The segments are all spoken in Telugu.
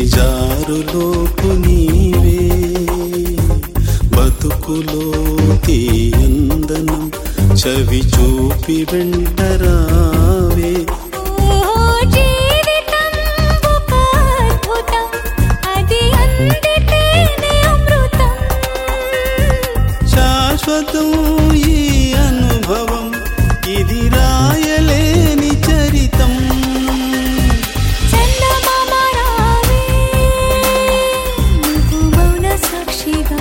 జారులోపు నీవే బతుకులో తీయందనం చవి చూపి వెంటరావే ఓ జీవితం ఒక అద్భుతం అది అందితేనే అమృతం శాశ్వతం ఈ అనుభవం ఇది రాయలేని చరితం చందమామ రావే నువ్వు మౌన సాక్షిగా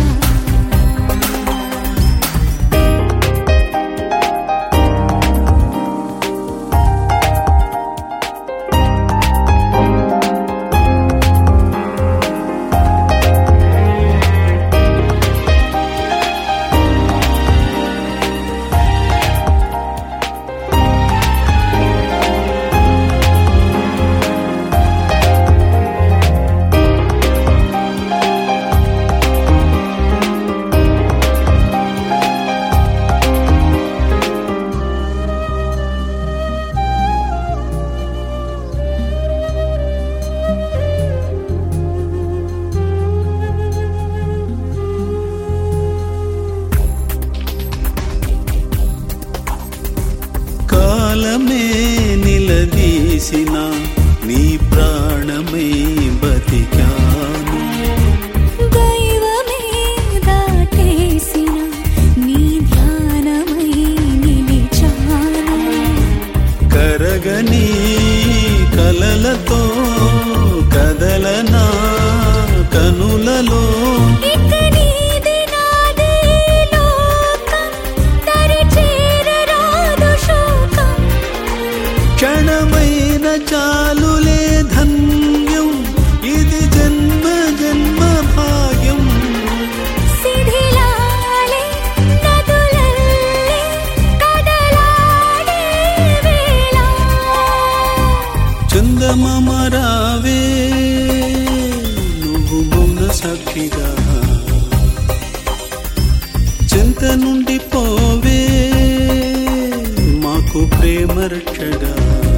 కాలమే నిలదీసిన నీ ప్రాణమై బతికాను దైవమే దాటేసిన నీ ధ్యానమై నిలిచాను కరగని కలలతో కదలనా కనులలో ఇక నీది నాది లోకం దరి చేరరాదు శోకం క్షణమైన చాలులే ధన్యం ఇది జన్మ జన్మ భాగ్యం శిథిలాలే నదులల్లే కదలాడే వేళ చందమామ రావే నువ్వు మౌన సాక్షిగా చింత నుండి పోవే మాకు ప్రేమ రక్షగా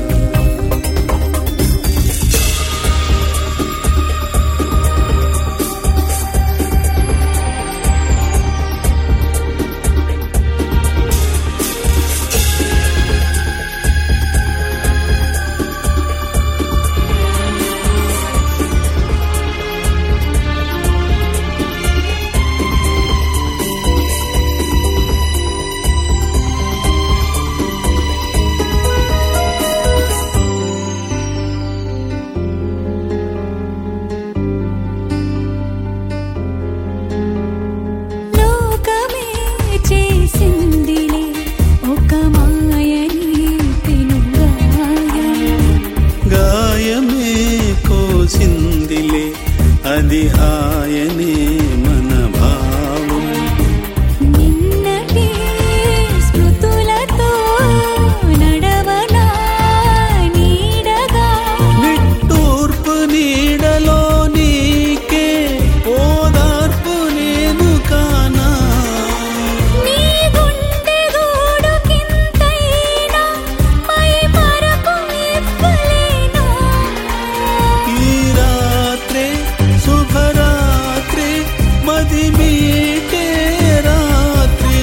లోకమే చేసిందిలే ఒక మాయని పెనుగాయం గాయమే కోసిందిలే అది హాయనే మన భావం నిన్నటి స్మృతులతో నడవనా నీడగా నిట్టూర్పు నీడలో నీకే ఓదార్పు నేను కానా నీ గుండె గూడు కింతైనా మై మరకు ఇవ్వలేనా ఈ రాత్రే శుభరాత్రి మది మీటే రాత్రి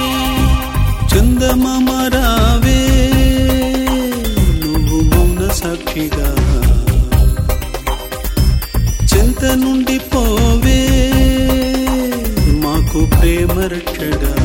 చందమామ రావే నువ్వు మౌన సాక్షిగా చింత నుండి పోవే మాకు ప్రేమ రక్షగా